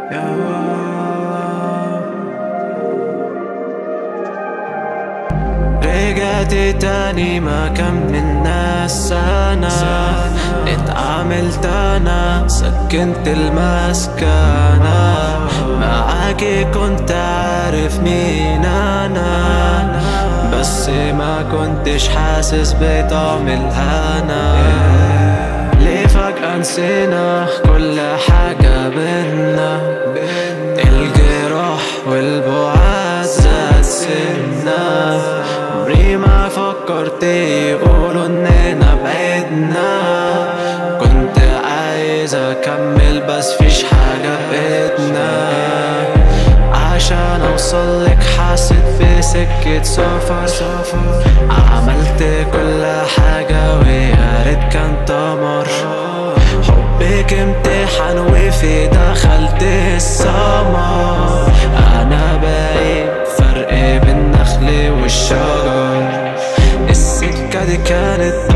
رجعت تاني ما كملنا سنة اتعاملت انا سكنت المسكنة معاكي كنت عارف مين انا بس ما كنتش حاسس بطعم الهنا ليه فجأة نسينا كل حاجة بينا الجراح والبعاد زاد سنة عمري ما فكرت يقولوا اننا بعدنا كنت عايز اكمل بس فيش حاجة بيتنا عشان اوصلك حسيت بسكة سفر عملت كل حاجة ويا ريت كان تمر حبك امتحان وفي دخلت السمر انا بقيت فرق بين النخل والشجر السكة دي كانت